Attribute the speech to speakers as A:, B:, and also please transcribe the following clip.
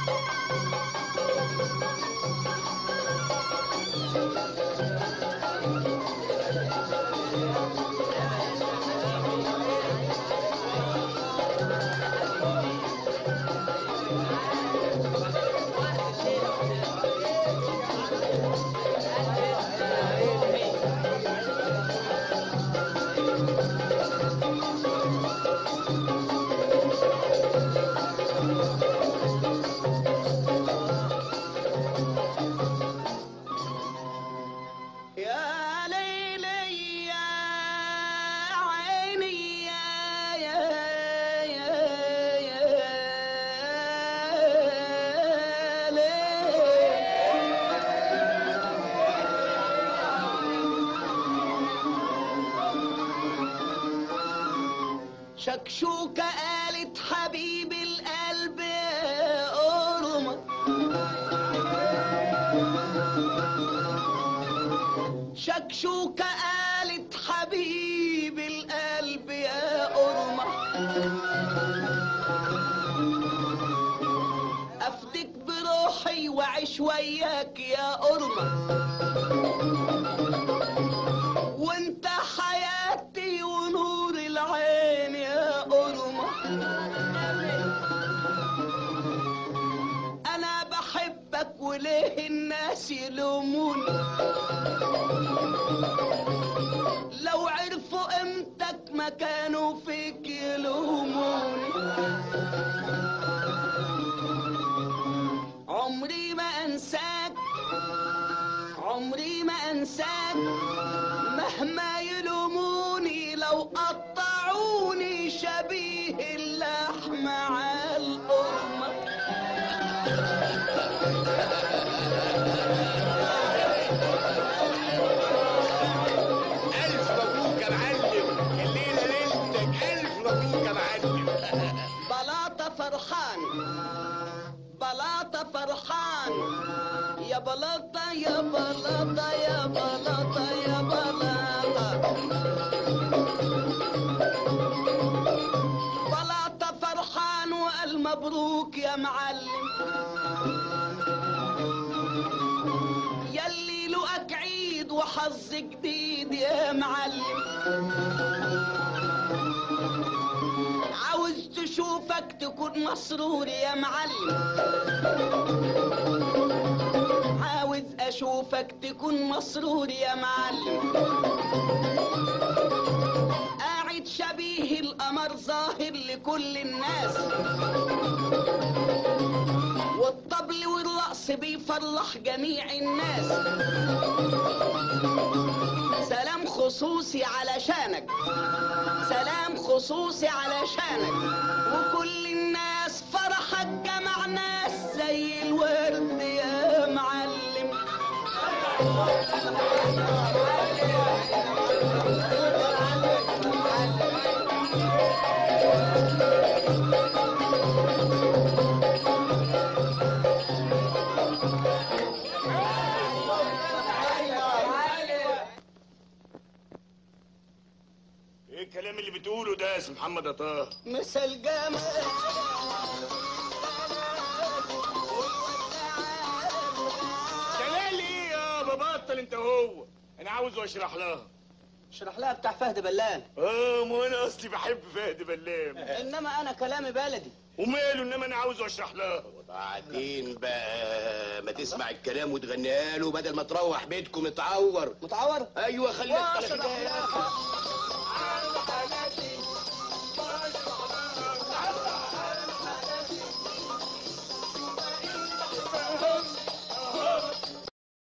A: يا ليلي يا عيني يا يا يا يا ليل شكشوكة قالت حبيب القلب يا قرمة شكشوكة قالت حبيب القلب يا قرمة أفدك بروحي وأعيش وياك يا قرمة وانت حياتي ونور العين يا قرمة أنا بحبك وليه الناس يلوموني لو عرفوا قيمتك ما كانوا فيك يلوموني عمري ما انساك عمري ما انساك مهما يلوموني لو قطعوني شبيه اللحم على القرمه
B: ألف مبروك يا معلم الليلة ليلتك ألف مبروك يا معلم
A: بلاطة فرحان بلاطة فرحان يا بلاطة يا بلاطة يا بلاطة يا بلاطة بلاطة فرحان وقال مبروك يا معلم يلي لقاك عيد وحظ جديد يا معلم عاوز تشوفك تكون مسرور يا معلم عاوز اشوفك تكون مسرور يا معلم قاعد شبيه القمر ظاهر لكل الناس والطبل والرقص بيفرح جميع الناس سلام خصوصي علشانك سلام خصوصي علشانك وكل الناس فرحك جمع ناس زي الورد يا معلم
B: ايه الكلام اللي بتقوله ده يا سي محمد يا طه
A: مثل جمال
B: دلال ايه يا ببطل انت هو انا عاوز اشرح لها
A: اشرح لها بتاع فهد بلان
B: اه ما انا اصلي بحب فهد بلام
A: انما انا كلامي بلدي
B: وماله انما انا عاوز اشرح لها
C: وبعدين بقى ما تسمع الكلام وتغنيها له بدل ما تروح بيتكم متعور
A: متعور
C: ايوه خليك على
A: واشرح
C: كده
A: لها